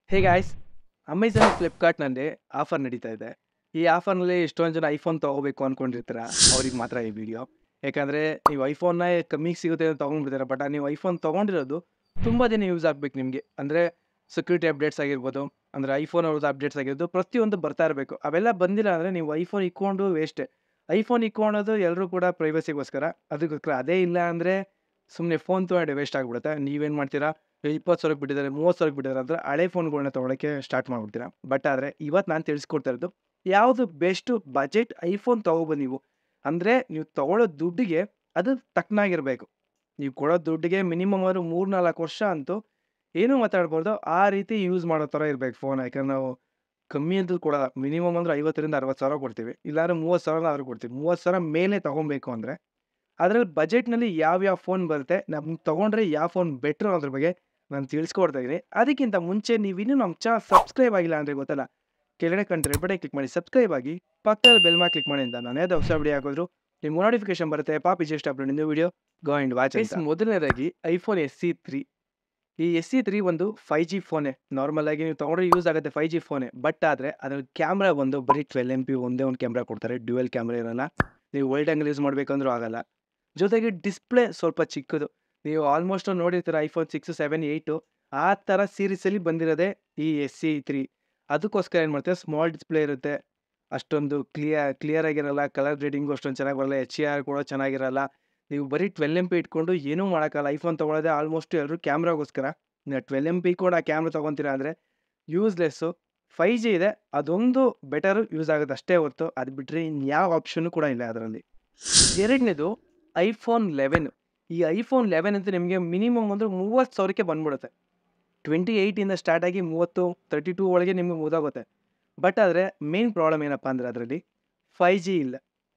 ಹೇ guys Amazon ಫ್ಲಿಪ್ಕಾರ್ಟ್ನಲ್ಲಿ offer ನಡೀತಾ ಇದೆ ಈ ಆಫರ್ನಲ್ಲಿ ಎಷ್ಟೊಂದು ಜನ ಐಫೋನ್ ತೊಗೋಬೇಕು ಅಂದ್ಕೊಂಡಿರ್ತೀರ ಅವ್ರಿಗೆ ಮಾತ್ರ ಈ ವಿಡಿಯೋ ಯಾಕಂದರೆ ನೀವು ಐಫೋನ್ನ ಕಮ್ಮಿಗೆ ಸಿಗುತ್ತೆ ಅಂತ ತೊಗೊಂಡ್ಬಿಡ್ತೀರ ಬಟ್ ನೀವು ಐಫೋನ್ ತೊಗೊಂಡಿರೋದು ತುಂಬ ದಿನ ಯೂಸ್ ಆಗಬೇಕು ನಿಮಗೆ ಅಂದರೆ ಸೆಕ್ಯೂರಿಟಿ ಅಪ್ಡೇಟ್ಸ್ ಆಗಿರ್ಬೋದು ಅಂದರೆ ಐಫೋನ್ ಅವ್ರದ್ದು ಅಪ್ಡೇಟ್ಸ್ ಆಗಿರ್ಬೋದು ಪ್ರತಿಯೊಂದು ಬರ್ತಾ ಇರಬೇಕು ಅವೆಲ್ಲ ಬಂದಿಲ್ಲ ಅಂದರೆ ನೀವು ಐಫೋನ್ ಇಕ್ಕೊಂಡು ವೇಸ್ಟೇ ಐಫೋನ್ ಇಕ್ಕೊಳೋದು ಎಲ್ಲರೂ ಕೂಡ ಪ್ರೈವಸಿಗೋಸ್ಕರ ಅದಕ್ಕೋಸ್ಕರ ಅದೇ ಇಲ್ಲ ಅಂದರೆ ಸುಮ್ಮನೆ ಫೋನ್ ತೊಗೊಂಡು ವೇಸ್ಟ್ ಆಗಿಬಿಡುತ್ತೆ ನೀವೇನು ಮಾಡ್ತೀರಾ ಇಪ್ಪತ್ತು ಸಾವಿರಕ್ಕೆ ಬಿಟ್ಟಿದ್ದಾರೆ ಮೂವತ್ತು ಸಾವಿರಕ್ಕೆ ಬಿಟ್ಟಿದ್ದಾರೆ ಅಂದರೆ ಹಳೆ ಫೋನ್ಗಳನ್ನ ತೊಗೊಳಕ್ಕೆ ಸ್ಟಾರ್ಟ್ ಮಾಡಿಬಿಡ್ತೀರಾ ಬಟ್ ಆದರೆ ಇವತ್ತು ನಾನು ತಿಳಿಸ್ಕೊಡ್ತಾ ಇರೋದು ಯಾವುದು ಬೆಸ್ಟು ಬಜೆಟ್ ಐಫೋನ್ ತೊಗೊಬೋದು ನೀವು ಅಂದರೆ ನೀವು ತೊಗೊಳ್ಳೋ ದುಡ್ಡಿಗೆ ಅದು ತಕ್ಕನಾಗಿರಬೇಕು ನೀವು ಕೊಡೋ ದುಡ್ಡಿಗೆ ಮಿನಿಮಮ್ ಅವರು ಮೂರು ನಾಲ್ಕು ವರ್ಷ ಅಂತೂ ಏನೂ ಮಾತಾಡ್ಬಾರ್ದು ಆ ರೀತಿ ಯೂಸ್ ಮಾಡೋ ಥರ ಇರಬೇಕು ಫೋನ್ ಯಾಕಂದ್ರೆ ನಾವು ಕಮ್ಮಿ ಅಂತ ಕೊಡೋಲ್ಲ ಮಿನಿಮಮ್ ಅಂದರೆ ಐವತ್ತರಿಂದ ಅರವತ್ತು ಸಾವಿರ ಕೊಡ್ತೀವಿ ಇಲ್ಲಾಂದ್ರೆ ಮೂವತ್ತು ಸಾವಿರ ಆದರೂ ಕೊಡ್ತೀವಿ ಮೂವತ್ತು ಸಾವಿರ ಮೇಲೆ ತೊಗೊಬೇಕು ಅಂದರೆ ಅದರಲ್ಲಿ ಬಜೆಟ್ನಲ್ಲಿ ಯಾವ್ಯಾವ ಫೋನ್ ಬರುತ್ತೆ ನಮ್ಗೆ ತೊಗೊಂಡ್ರೆ ಯಾವ ಫೋನ್ ಬೆಟ್ರು ಅದ್ರ ಬಗ್ಗೆ ನಾನು ತಿಳಿಸ್ಕೊಡ್ತಾ ಇದ್ದೀನಿ ಅದಕ್ಕಿಂತ ಮುಂಚೆ ನೀವು ಇನ್ನೂ ನಮ್ಮ ಚಾನಲ್ ಸಬ್ಸ್ಕ್ರೈಬ್ ಆಗಿಲ್ಲ ಅಂದರೆ ಗೊತ್ತಲ್ಲ ಕೆಳಗಡೆ ಕಂಡ್ರೆ ಬಟೆ ಕ್ಲಿಕ್ ಮಾಡಿ ಸಬ್ಸ್ಕ್ರೈಬ್ ಆಗಿ ಪಕ್ಕದ ಬೆಲ್ ಮಾ ಕ್ಲಿಕ್ ಮಾಡಿ ಅಂತ ನಾನು ಯಾವ್ದು ಹೊಸ ವಿಡಿಯೋ ಹಾಕಿದ್ರು ನಿಮ್ಗೆ ನೋಟಿಫಿಕೇಶನ್ ಬರುತ್ತೆ ಪಾಪಿ ಜಸ್ಟ್ ಅಪ್ಲೋಡ್ ಇಂದು ವಿಡಿಯೋ ಗೋ ಆ್ಯಂಡ್ ವಾಚ್ ಮೊದಲನೇದಾಗಿ ಐಫೋನ್ ಎಸ್ ಸಿ ತ್ರೀ ಈ ಎಸ್ ಸಿ ತ್ರೀ ಒಂದು ಫೈ ಜಿ ಫೋನೇ ನಾರ್ಮಲ್ ಆಗಿ ನೀವು ತೊಗೊಂಡ್ರೆ ಯೂಸ್ ಆಗುತ್ತೆ ಫೈ ಜಿ ಫೋನೇ ಬಟ್ ಆದರೆ ಅದ್ರ ಕ್ಯಾಮ್ರಾ ಬಂದು ಬರೀ ಟ್ವೆಲ್ ಎಮ್ ಪಿ ಒಂದೇ ಒಂದು ಕ್ಯಾಮ್ರಾ ಕೊಡ್ತಾರೆ ಡ್ಯುವೆಲ್ ಕ್ಯಾಮ್ರಾ ಇರೋಲ್ಲ ನೀವು ವರ್ಲ್ಡ್ ಆ್ಯಂಗಲ್ ಯೂಸ್ ಮಾಡಬೇಕಂದ್ರೂ ಆಗಲ್ಲ ಜೊತೆಗೆ ಡಿಸ್ಪ್ಲೇ ಸ್ವಲ್ಪ ಚಿಕ್ಕದು ನೀವು ಆಲ್ಮೋಸ್ಟ್ ನೋಡಿರ್ತೀರ ಐಫೋನ್ ಸಿಕ್ಸ್ ಸೆವೆನ್ ಏಯ್ಟು ಆ ಥರ ಸೀರೀಸಲ್ಲಿ ಬಂದಿರೋದೇ ಈ ಎಸ್ ಸಿ ತ್ರೀ ಅದಕ್ಕೋಸ್ಕರ ಏನು ಮಾಡ್ತಾರೆ ಸ್ಮಾಲ್ ಡಿಸ್ಪ್ಲೇ ಇರುತ್ತೆ ಅಷ್ಟೊಂದು ಕ್ಲಿಯರ್ ಕ್ಲಿಯರ್ ಆಗಿರಲ್ಲ ಕಲರ್ ಗ್ರೇಡಿಂಗು ಅಷ್ಟೊಂದು ಚೆನ್ನಾಗಿ ಬರಲ್ಲ ಎಚ್ ಸಿ ಆರ್ ಕೂಡ ಚೆನ್ನಾಗಿರಲ್ಲ ನೀವು ಬರೀ ಟ್ವೆಲ್ ಎಮ್ ಪಿ ಇಟ್ಕೊಂಡು ಏನೂ ಮಾಡೋಕ್ಕಲ್ಲ ಐಫೋನ್ ತೊಗೊಳೋದೇ ಆಲ್ಮೋಸ್ಟ್ ಎಲ್ಲರೂ ಕ್ಯಾಮ್ರಾಗೋಸ್ಕರ ನೀವು ಟ್ವೆಲ್ ಎಮ್ ಪಿ ಕೂಡ ಕ್ಯಾಮ್ರಾ ತೊಗೊತೀರಾ ಅಂದರೆ ಯೂಸ್ಲೆಸ್ಸು ಫೈ ಜಿ ಇದೆ ಅದೊಂದು ಬೆಟರು ಯೂಸ್ ಆಗುತ್ತೆ ಅಷ್ಟೇ ಹೊರತು ಅದು ಬಿಟ್ಟರೆ ಇನ್ಯಾವ ಆಪ್ಷನ್ನು ಕೂಡ ಇಲ್ಲ ಅದರಲ್ಲಿ ಎರಡನೇದು ಐಫೋನ್ ಲೆವೆನ್ ಈ ಐಫೋನ್ ಲೆವೆನ್ ಅಂತ ನಿಮಗೆ ಮಿನಿಮಮ್ ಅಂದರೆ ಮೂವತ್ತು ಸಾವಿರಕ್ಕೆ ಬಂದ್ಬಿಡುತ್ತೆ ಟ್ವೆಂಟಿ ಏಯ್ಟಿಂದ ಸ್ಟಾರ್ಟ್ ಆಗಿ ಮೂವತ್ತು ತರ್ಟಿ ಟೂ ಒಳಗೆ ನಿಮಗೆ ಮುಗಿದೋಗುತ್ತೆ ಬಟ್ ಆದರೆ ಮೇನ್ ಪ್ರಾಬ್ಲಮ್ ಏನಪ್ಪ ಅಂದರೆ ಅದರಲ್ಲಿ ಫೈ ಜಿ ಇಲ್ಲ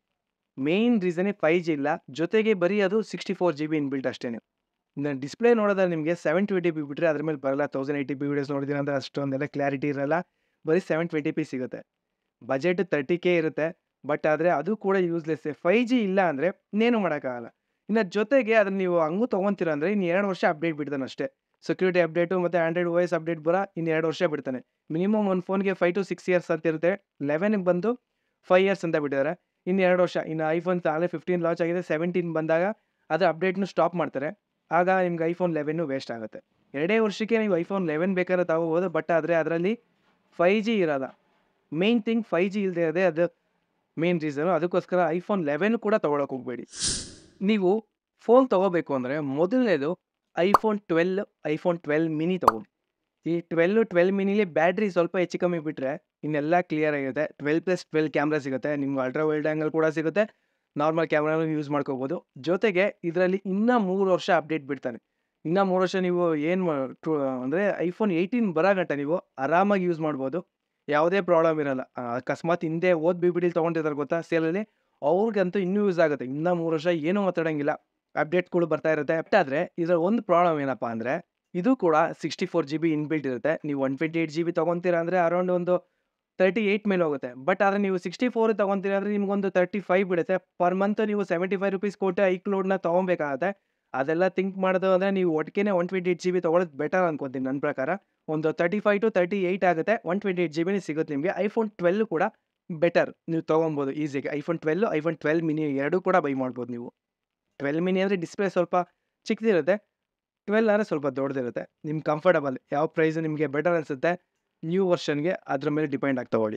ಮೇನ್ ರೀಸನೇ ಫೈ ಜಿ ಇಲ್ಲ ಜೊತೆಗೆ ಬರೀ ಅದು sixty four G B inbuilt ಅಷ್ಟೇ ಇನ್ನು ಡಿಸ್ಪ್ಲೇ ನೋಡೋದ್ರೆ ನಿಮಗೆ ಸೆವೆನ್ ಟ್ವೆಂಟಿ ಪಿ ಬಿಟ್ಟರೆ ಅದ್ರ ಮೇಲೆ ಬರಲ್ಲ ತೌಸಂಡ್ ಏಯ್ಟಿ ಪಿ ವೀಡಿಯೋಸ್ ನೋಡಿದ್ದೀನಿ ಅಂದರೆ ಅಷ್ಟೊಂದೆಲ್ಲ ಕ್ಲಾರಿಟಿ ಇರಲ್ಲ ಬರೀ ಸೆವೆನ್ ಟ್ವೆಂಟಿ ಪಿ ಸಿಗುತ್ತೆ ಬಜೆಟ್ ತರ್ಟಿ ಕೆ ಇರುತ್ತೆ ಬಟ್ ಆದರೆ ಅದು ಕೂಡ ಯೂಸ್ಲೆಸ್ ಫೈ ಜಿ ಇಲ್ಲ ಅಂದರೆ ಇನ್ನೇನು ಮಾಡೋಕ್ಕಾಗಲ್ಲ ಇನ್ನು ಜೊತೆಗೆ ಅದನ್ನು ನೀವು ಹಂಗೂ ತೊಗೊತೀರ ಅಂದರೆ ಇನ್ನು ಎರಡು ವರ್ಷ ಅಪ್ಡೇಟ್ ಬಿಡ್ತಾನೆ ಅಷ್ಟೇ ಸೆಕ್ಯೂರಿಟಿ ಅಪ್ಡೇಟು ಮತ್ತು ಆ್ಯಂಡ್ರಾಯ್ಡ್ ವಾಯ್ಸ್ ಅಪ್ಡೇಟ್ ಬರೋ ಇನ್ನು ಎರಡು ವರ್ಷ ಬಿಡ್ತಾನೆ ಮಿನಿಮಮ್ ಒಂದು ಫೋನ್ಗೆ ಫೈವ್ ಟು ಸಿಕ್ಸ್ ಇಯರ್ಸ್ ಅಂತ ಇರುತ್ತೆ ಲೆವೆನ್ಗೆ ಬಂದು ಫೈವ್ ಇಯರ್ಸ್ ಅಂತ ಬಿಟ್ಟಿದ್ದಾರೆ ಇನ್ನು ಎರಡು ವರ್ಷ ಇನ್ನು ಐಫೋನ್ ಆಗಲೇ ಫಿಫ್ಟೀನ್ ಲಾಂಚ್ ಆಗಿದೆ ಸೆವೆಂಟೀನ್ ಬಂದಾಗ ಅದು ಅಪ್ಡೇಟ್ನು ಸ್ಟಾಪ್ ಮಾಡ್ತಾರೆ ಆಗ ನಿಮ್ಗೆ ಐಫೋನ್ ಲೆವೆನ್ನು ವೇಸ್ಟ್ ಆಗುತ್ತೆ ಎರಡೇ ವರ್ಷಕ್ಕೆ ನೀವು ಐಫೋನ್ ಲೆವೆನ್ ಬೇಕಾದ್ರೆ ತಗೋಬೋದು ಬಟ್ ಆದರೆ ಅದರಲ್ಲಿ ಫೈ ಜಿ ಇರೋಲ್ಲ ಮೇನ್ ಥಿಂಗ್ ಫೈ ಜಿ ಇಲ್ಲದೆ ಇರೋದೇ ಅದು ಮೇನ್ ರೀಸನು ಅದಕ್ಕೋಸ್ಕರ ಐಫೋನ್ ಲೆವೆನ್ ಕೂಡ ತೊಗೊಳಕ್ಕೆ ಹೋಗಬೇಡಿ ನೀವು ಫೋನ್ ತೊಗೋಬೇಕು ಅಂದರೆ ಮೊದಲನೇದು iPhone twelve iPhone twelve mini ತೊಗೊಳಿ ಈ ಟ್ವೆಲ್ಲು ಟ್ವೆಲ್ ಮಿನಿಲಿ ಬ್ಯಾಟ್ರಿ ಸ್ವಲ್ಪ ಹೆಚ್ಚು ಕಮ್ಮಿ ಬಿಟ್ಟರೆ ಇನ್ನೆಲ್ಲ ಕ್ಲಿಯರ್ ಆಗಿರುತ್ತೆ ಟ್ವೆಲ್ ಪ್ಲಸ್ ಟ್ವೆಲ್ ಕ್ಯಾಮ್ರಾ ಸಿಗುತ್ತೆ ನಿಮ್ಗೆ ಅಲ್ಟ್ರಾ ವೈಲ್ಡ್ ಆ್ಯಂಗಲ್ ಕೂಡ ಸಿಗುತ್ತೆ ನಾರ್ಮಲ್ ಕ್ಯಾಮ್ರಾನು ಯೂಸ್ ಮಾಡ್ಕೋಬೋದು ಜೊತೆಗೆ ಇದರಲ್ಲಿ ಇನ್ನೂ ಮೂರು ವರ್ಷ ಅಪ್ಡೇಟ್ ಬಿಡ್ತಾನೆ ಇನ್ನೂ ಮೂರು ವರ್ಷ ನೀವು ಏನು ಅಂದರೆ ಐಫೋನ್ ಏಯ್ಟೀನ್ ಬರೋ ಗಂಟ ನೀವು ಆರಾಮಾಗಿ ಯೂಸ್ ಮಾಡ್ಬೋದು ಯಾವುದೇ ಪ್ರಾಬ್ಲಮ್ ಇರಲ್ಲ ಅಕಸ್ಮಾತ್ ಹಿಂದೆ ಓದ್ ಬಿ ಬಿಡಿಲಿ ತೊಗೊಂಡಿದ್ದಾರೆ ಗೊತ್ತಾ ಸೇಲಲ್ಲಿ ಅವ್ರಿಗಂತೂ ಇನ್ನೂ ಯೂಸ್ ಆಗುತ್ತೆ ಇನ್ನೂ ಮೂರು ವರ್ಷ ಏನೂ ಮಾತಾಡೋಂಗಿಲ್ಲ ಅಪ್ಡೇಟ್ಗಳು ಬರ್ತಾ ಇರುತ್ತೆ ಬಟ್ ಆದರೆ ಇದರ ಒಂದು ಪ್ರಾಬ್ಲಮ್ ಏನಪ್ಪ ಅಂದರೆ ಇದು ಕೂಡ sixty four G B inbuilt ಇರುತ್ತೆ ನೀವು one twenty eight G B ತೊಗೊತೀರಾ ಅಂದರೆ ಅರೌಂಡ್ ಒಂದು ತರ್ಟಿ ಏಯ್ಟ್ ಮೇಲೆ ಹೋಗುತ್ತೆ ಬಟ್ ಆದರೆ ನೀವು ಸಿಕ್ಸ್ಟಿ ಫೋರ್ ತೊಗೊತೀರಾ ಅಂದರೆ ನಿಮ್ಗೊಂದು ತರ್ಟಿ ಫೈವ್ ಬಿಡುತ್ತೆ ಪರ್ ಮಂತ್ ನೀವು ಸೆವೆಂಟಿ ಫೈವ್ ರುಪೀಸ್ ಕೊಟ್ಟು ಐ ಕ್ಲೋಡ್ನ ತೊಗೊಬೇಕಾಗತ್ತೆ ಅದೆಲ್ಲ ಥಿಂಕ್ ಮಾಡೋದು ಅಂದರೆ ನೀವು ಒಟ್ಟಿಗೆ one twenty eight G B ತೊಗೊಳೋದು ಬೆಟರ್ ಅನ್ಕೊತೀನಿ ನನ್ನ ಪ್ರಕಾರ ಒಂದು thirty five to thirty eight ಆಗುತ್ತೆ ಒನ್ ಟ್ವೆಂಟಿ ಏಯ್ಟ್ ಜಿ ಬಿನೇ ಸಿಗುತ್ತೆ ನಿಮಗೆ ಐಫೋನ್ ಟ್ವೆಲ್ ಕೂಡ ಬೆಟರ್ ನೀವು ತೊಗೊಬೋದು ಈಸಿಯಾಗಿ iPhone twelve iPhone twelve mini ಎರಡೂ ಕೂಡ ಬೈ ಮಾಡ್ಬೋದು ನೀವು ಟ್ವೆಲ್ ಮಿನಿ ಅಂದರೆ ಡಿಸ್ಪ್ಲೇ ಸ್ವಲ್ಪ ಚಿಕ್ಕದಿರುತ್ತೆ ಟ್ವೆಲ್ ಅಂದರೆ ಸ್ವಲ್ಪ ದೊಡ್ಡದಿರುತ್ತೆ ನಿಮ್ಗೆ ಕಂಫರ್ಟಬಲ್ ಯಾವ ಪ್ರೈಸು ನಿಮಗೆ ಬೆಟರ್ ಅನಿಸುತ್ತೆ ನ್ಯೂ ವರ್ಷನ್ಗೆ ಅದ್ರ ಮೇಲೆ ಡಿಪೆಂಡ್ ಆಗಿ ತೊಗೊಳ್ಳಿ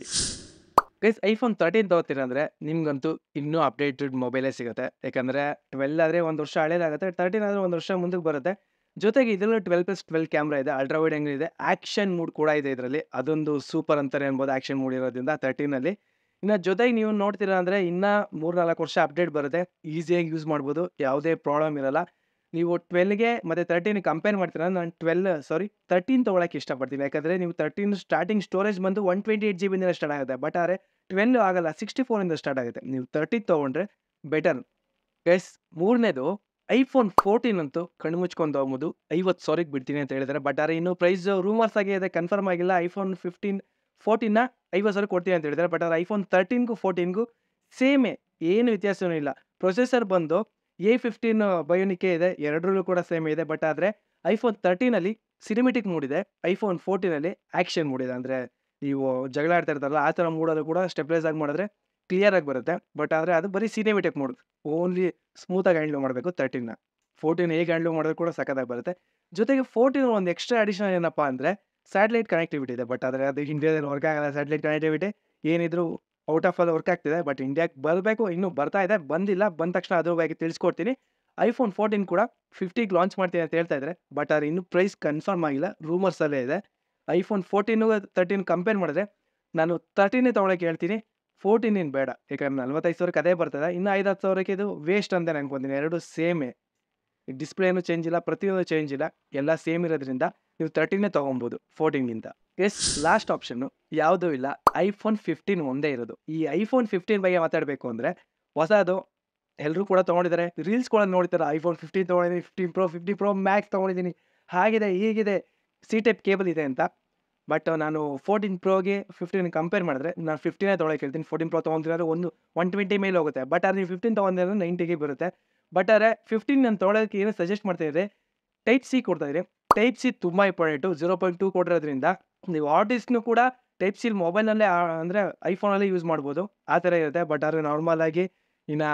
ಗೈಸ್ ಐಫೋನ್ ತರ್ಟೀನ್ ತೊಗೋತೀರ ಅಂದರೆ ನಿಮ್ಗಂತೂ ಇನ್ನೂ ಅಪ್ಡೇಟೆಡ್ ಮೊಬೈಲೇ ಸಿಗುತ್ತೆ ಯಾಕಂದರೆ ಟ್ವೆಲ್ ಆದರೆ ಒಂದು ವರ್ಷ ಹಳೇದಾಗುತ್ತೆ ತರ್ಟೀನ್ ಆದರೆ ಒಂದು ವರ್ಷ ಮುಂದಕ್ಕೆ ಬರುತ್ತೆ ಜೊತೆಗೆ ಇದರಲ್ಲೂ ಟ್ವೆಲ್ ಪ್ಲಸ್ ಟ್ವೆಲ್ ಕ್ಯಾಮ್ರಾ ಇದೆ ಅಲ್ಟ್ರಾ ವೈಡ್ ಆ್ಯಂಗಲ್ ಇದೆ ಆ್ಯಕ್ಷನ್ ಮೂಡ್ ಕೂಡ ಇದೆ ಇದರಲ್ಲಿ ಅದೊಂದು ಸೂಪರ್ ಅಂತಾರೆ ಅನ್ಬೋದು ಆ್ಯಕ್ಷನ್ ಮೂಡ್ ಇರೋದ್ರಿಂದ ತರ್ಟೀನಲ್ಲಿ ಇನ್ನು ಜೊತೆಗೆ ನೀವು ನೋಡ್ತೀರಾ ಅಂದರೆ ಇನ್ನೂ ಮೂರು ನಾಲ್ಕು ವರ್ಷ ಅಪ್ಡೇಟ್ ಬರುತ್ತೆ ಈಸಿಯಾಗಿ ಯೂಸ್ ಮಾಡ್ಬೋದು ಯಾವುದೇ ಪ್ರಾಬ್ಲಮ್ ಇರಲ್ಲ ನೀವು ಟ್ವೆಲ್ಗೆ ಮತ್ತು ತರ್ಟೀನ್ ಕಂಪೇರ್ ಮಾಡ್ತೀರಾ ನಾನು ಟ್ವೆಲ್ ಸಾರಿ ತರ್ಟೀನ್ ತೊಗೊಳಕ್ಕೆ ಇಷ್ಟಪಡ್ತೀನಿ ಯಾಕಂದರೆ ನೀವು ತರ್ಟೀನ್ ಸ್ಟಾರ್ಟಿಂಗ್ ಸ್ಟೋರೇಜ್ ಬಂದು ಒನ್ ಟ್ವೆಂಟಿ ಏಯ್ಟ್ ಜಿ ಬಿಂದ ಸ್ಟಾರ್ಟ್ ಆಗುತ್ತೆ ಬಟ್ ಆದರೆ ಟ್ವೆಲ್ ಆಗಲ್ಲ ಸಿಕ್ಸ್ಟಿ ಫೋರಿಂದ ಸ್ಟಾರ್ಟ್ ಆಗುತ್ತೆ ನೀವು ತರ್ಟೀನ್ ತೊಗೊಂಡ್ರೆ ಬೆಟರ್ ಎಸ್ ಮೂರನೇದು ಐಫೋನ್ ಫೋರ್ಟೀನ್ ಅಂತೂ ಕಣ್ಣು ಮುಚ್ಕೊಂಡು ತೊಗೊಬೋದು ಐವತ್ತು ಸಾವಿರಕ್ಕೆ ಬಿಡ್ತೀನಿ ಅಂತ ಹೇಳಿದ್ದಾರೆ ಬಟ್ ಆದರೆ ಇನ್ನೂ ಪ್ರೈಸ್ ರೂಮರ್ಸ್ ಆಗಿ ಇದೆ ಕನ್ಫರ್ಮ್ ಆಗಿಲ್ಲ ಐಫೋನ್ ಫಿಫ್ಟೀನ್ ಫೋರ್ಟೀನ್ನ ಐವತ್ತು ಸಾವಿರ ಕೊಡ್ತೀನಿ ಅಂತ ಹೇಳಿದ್ದಾರೆ ಬಟ್ ಆದರೆ ಐಫೋನ್ ತರ್ಟೀನ್ಗೂ ಫೋರ್ಟೀನ್ಗೂ ಸೇಮೇ ಏನು ವ್ಯತ್ಯಾಸವೂ ಇಲ್ಲ ಪ್ರೊಸೆಸರ್ ಬಂದು ಎ ಫಿಫ್ಟೀನ್ ಬಯೋನಿಕೆ ಇದೆ ಎರಡರಲ್ಲೂ ಕೂಡ ಸೇಮ್ ಇದೆ ಬಟ್ ಆದರೆ ಐಫೋನ್ ತರ್ಟೀನಲ್ಲಿ ಸಿನಿಮೆಟಿಕ್ ಮೂಡ್ ಇದೆ ಐಫೋನ್ ಫೋರ್ಟೀನಲ್ಲಿ ಆ್ಯಕ್ಷನ್ ಮೂಡ್ ಇದೆ ಅಂದರೆ ನೀವು ಜಗಳ ಆಡ್ತಾ ಇರ್ತಾರಲ್ಲ ಆ ಥರ ಮೂಡಲ್ಲೂ ಕೂಡ ಸ್ಟೆಪ್ಲೈಸ್ ಆಗಿ ಮಾಡಿದ್ರೆ ಕ್ಲಿಯರಾಗಿ ಬರುತ್ತೆ ಬಟ್ ಆದರೆ ಅದು ಬರೀ ಸಿನಿಮೆಟಿಕ್ ಮೂಡ್ ಓನ್ಲಿ ಸ್ಮೂತಾಗಿ ಹ್ಯಾಂಡ್ಲ್ ಮಾಡಬೇಕು ತರ್ಟಿನ ಫೋರ್ಟೀನ್ ಹೇಗೆ ಹ್ಯಾಂಡ್ಲ್ ಮಾಡೋದು ಕೂಡ ಸಖತ್ತಾಗಿ ಬರುತ್ತೆ ಜೊತೆಗೆ ಫೋರ್ಟೀನ್ ಒಂದು ಎಕ್ಸ್ಟ್ರಾ ಅಡಿಷನಲ್ ಏನಪ್ಪ ಅಂದರೆ ಸ್ಯಾಟಲೈಟ್ ಕನೆಕ್ಟಿವಿಟಿ ಇದೆ ಬಟ್ ಆದರೆ ಅದು ಇಂಡಿಯಾದಲ್ಲಿ ವರ್ಕ್ ಆಗಲ್ಲ ಸ್ಯಾಟಲೈಟ್ ಕನೆಕ್ಟಿವಿಟಿ ಏನಿದ್ರು ಔಟ್ ಆಫ್ ಅಲ್ಲಿ ವರ್ಕ್ ಆಗ್ತಿದೆ ಬಟ್ ಇಂಡಿಯಾಕ್ಕೆ ಬರಬೇಕು ಇನ್ನೂ ಬರ್ತಾ ಇದೆ ಬಂದಿಲ್ಲ ಬಂದ ತಕ್ಷಣ ಅದ್ರ ಬಗ್ಗೆ ತಿಳಿಸ್ಕೊಡ್ತೀನಿ ಐಫೋನ್ ಫೋರ್ಟೀನ್ ಕೂಡ ಫಿಫ್ಟಿಗೆ ಲಾಂಚ್ ಮಾಡ್ತೀನಿ ಅಂತ ಹೇಳ್ತಾ ಇದ್ದಾರೆ ಬಟ್ ಆದರೆ ಇನ್ನೂ ಪ್ರೈಸ್ ಕನ್ಫರ್ಮ್ ಆಗಿಲ್ಲ ರೂಮರ್ಸಲ್ಲೇ ಇದೆ ಐಫೋನ್ ಫೋರ್ಟೀನು ತರ್ಟೀನ್ ಕಂಪೇರ್ ಮಾಡಿದ್ರೆ ನಾನು ತರ್ಟೀನೇ ತೊಗೊಳಕ್ಕೆ ಹೇಳ್ತೀನಿ ಫೋರ್ಟೀನ್ ಏನು ಬೇಡ ಯಾಕಂದ್ರೆ ನಲ್ವತ್ತೈದು ಸಾವಿರಕ್ಕೆ ಅದೇ ಬರ್ತದೆ ಇನ್ನು ಐದು ಹತ್ತು ಸಾವಿರಕ್ಕೆ ಇದು ವೇಸ್ಟ್ ಅಂತ ಅನ್ಕೊತೀನಿ ಎರಡು ಸೇಮೇ ಡಿಸ್ಪ್ಲೇನು ಚೇಂಜ್ ಇಲ್ಲ ಪ್ರತಿಯೊಂದು ಚೇಂಜ್ ಇಲ್ಲ ಎಲ್ಲ ಸೇಮ್ ಇರೋದ್ರಿಂದ ನೀವು ತರ್ಟೀನೇ ತೊಗೊಬೋದು ಫೋರ್ಟೀನ್ಗಿಂತ ಎಸ್ ಲಾಸ್ಟ್ ಆಪ್ಷನ್ನು ಯಾವುದೂ ಇಲ್ಲ ಐಫೋನ್ ಫಿಫ್ಟೀನ್ ಒಂದೇ ಇರೋದು ಈ ಐಫೋನ್ ಫಿಫ್ಟೀನ್ ಬಗ್ಗೆ ಮಾತಾಡಬೇಕು ಅಂದರೆ ಹೊಸದು ಎಲ್ಲರೂ ಕೂಡ ತೊಗೊಂಡಿದ್ದಾರೆ ರೀಲ್ಸ್ ಕೂಡ ನೋಡ್ತಾರೆ ಐಫೋನ್ ಫಿಫ್ಟೀನ್ ತೊಗೊಂಡಿದ್ದೀನಿ fifteen pro fifty pro max ತೊಗೊಂಡಿದ್ದೀನಿ ಹಾಗಿದೆ ಹೀಗಿದೆ ಸಿ ಟೈಪ್ ಕೇಬಲ್ ಇದೆ ಅಂತ ಬಟ್ ನಾನು ಫೋರ್ಟೀನ್ ಪ್ರೋಗೆ ಫಿಫ್ಟೀನ್ ಕಂಪೇರ್ ಮಾಡಿದ್ರೆ ನಾನು ಫಿಫ್ಟೀನೇ ತೊಗೊಳಕ್ಕೆ ಹೇಳ್ತೀನಿ ಫೋರ್ಟೀನ್ ಪ್ರೋ ತೊಗೊಂಡಿದ್ರೆ ಒಂದು ಒನ್ ಟ್ವೆಂಟಿ ಮೇಲೆ ಹೋಗುತ್ತೆ ಬಟ್ ಅದು ನೀವು ಫಿಫ್ಟೀನ್ ತೊಗೊಂಡಿದ್ರೆ ನೈಂಟಿಗೆ ಬರುತ್ತೆ ಬಟ್ ಆದರೆ ಫಿಫ್ಟೀನ್ ನಾನು ತೊಗೊಳೋಕ್ಕೆ ಏನು ಸಜೆಸ್ಟ್ ಮಾಡ್ತಾ ಇದ್ದೆ ಟೈಪ್ ಸಿ ಕೊಡ್ತಾ ಇದ್ರೆ ಟೈಪ್ ಸಿ ತುಂಬ ಇಂಪಾರ್ಟೆಂಟು ಜೀರೋ ಪಾಯಿಂಟ್ ಟೂ ಕೊಟ್ಟಿರೋದ್ರಿಂದ ನೀವು ಆರ್ಟಿಸ್ಟ್ನು ಕೂಡ ಟೈಪ್ ಸಿ ಮೊಬೈಲಲ್ಲೇ ಅಂದರೆ ಐಫೋನಲ್ಲೇ ಯೂಸ್ ಮಾಡ್ಬೋದು ಆ ಥರ ಇರುತ್ತೆ ಬಟ್ ಆದರೆ ನಾರ್ಮಲ್ ಆಗಿ ಇನ್ನು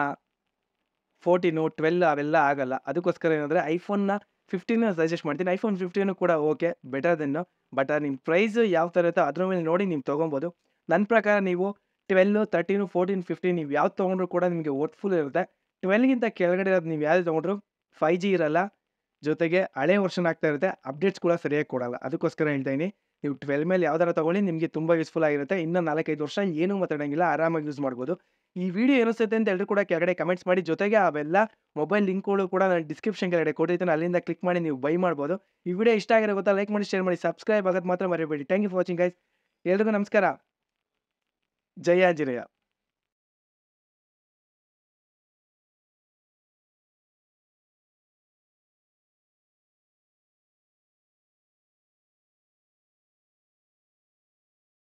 ಫೋರ್ಟೀನು ಟ್ವೆಲ್ ಅವೆಲ್ಲ ಆಗಲ್ಲ ಅದಕ್ಕೋಸ್ಕರ ಏನಂದರೆ ಐಫೋನ್ನ ಫಿಫ್ಟೀನ ಸಜೆಸ್ಟ್ ಮಾಡ್ತೀನಿ ಐಫೋನ್ ಫಿಫ್ಟೀನು ಕೂಡ ಓಕೆ ಬೆಟರ್ ದೆನ್ನು ಬಟ್ ನಿಮ್ಮ ಪ್ರೈಸ್ ಯಾವ ಥರ ಇರುತ್ತೋ ಅದ್ರ ಮೇಲೆ ನೋಡಿ ನೀವು ತೊಗೊಬೋದು ನನ್ನ ಪ್ರಕಾರ ನೀವು ಟ್ವೆಲ್ಲು ತರ್ಟೀನು ಫೋರ್ಟೀನ್ ಫಿಫ್ಟೀನ್ ನೀವು ಯಾವ್ದು ತೊಗೊಂಡ್ರು ಕೂಡ ನಿಮಗೆ ಫುಲ್ ಇರುತ್ತೆ ಟ್ವೆಲ್ಗಿಂತ ಕೆಳಗಡೆ ಇರೋದು ನೀವು ಯಾವ್ದು ತೊಗೊಂಡ್ರು ಫೈ ಜಿ ಇರಲ್ಲ ಜೊತೆಗೆ ಹಳೆ ವರ್ಷನ್ ಆಗ್ತಾ ಇರುತ್ತೆ ಅಪ್ಡೇಟ್ಸ್ ಕೂಡ ಸರಿಯಾಗಿ ಕೊಡಲ್ಲ ಅದಕ್ಕೋಸ್ಕರ ಹೇಳ್ತಾ ಇದ್ದೀನಿ ನೀವು ಟ್ವೆಲ್ ಮೇಲೆ ಯಾವ್ದಾರ ತೊಗೊಳ್ಳಿ ನಿಮಗೆ ತುಂಬ ಯೂಸ್ಫುಲ್ ಆಗಿರುತ್ತೆ ಇನ್ನೂ ನಾಲ್ಕೈದು ವರ್ಷ ಏನೂ ಮಾತಾಡೋಂಗಿಲ್ಲ ಆರಾಮಾಗಿ ಯೂಸ್ ಮಾಡ್ಬೋದು ಈ ವಿಡಿಯೋ ಏನಿಸುತ್ತೆ ಅಂತ ಎಲ್ಲರೂ ಕೂಡ ಕೆಳಗಡೆ ಕಮೆಂಟ್ಸ್ ಮಾಡಿ ಜೊತೆಗೆ ಅವೆಲ್ಲ ಮೊಬೈಲ್ ಲಿಂಕ್ಗಳು ಕೂಡ ನಾನು ಡಿಸ್ಕ್ರಿಪ್ಷನ್ ಕೆಳಗಡೆ ಕೊಟ್ಟಿರ್ತೀನಿ ಅಲ್ಲಿಂದ ಕ್ಲಿಕ್ ಮಾಡಿ ನೀವು ಬೈ ಮಾಡ್ಬೋದು ಈ ವಿಡಿಯೋ ಇಷ್ಟ ಆಗಿರೋ ಗೊತ್ತಾ ಲೈಕ್ ಮಾಡಿ ಶೇರ್ ಮಾಡಿ ಸಬ್ಸ್ಕ್ರೈಬ್ ಆಗೋದು ಮಾತ್ರ ಮರಿಬೇಡಿ thank you for watching guys ಎಲ್ರಿಗೂ ನಮಸ್ಕಾರ ಜಯ ಆಂಜನೇಯ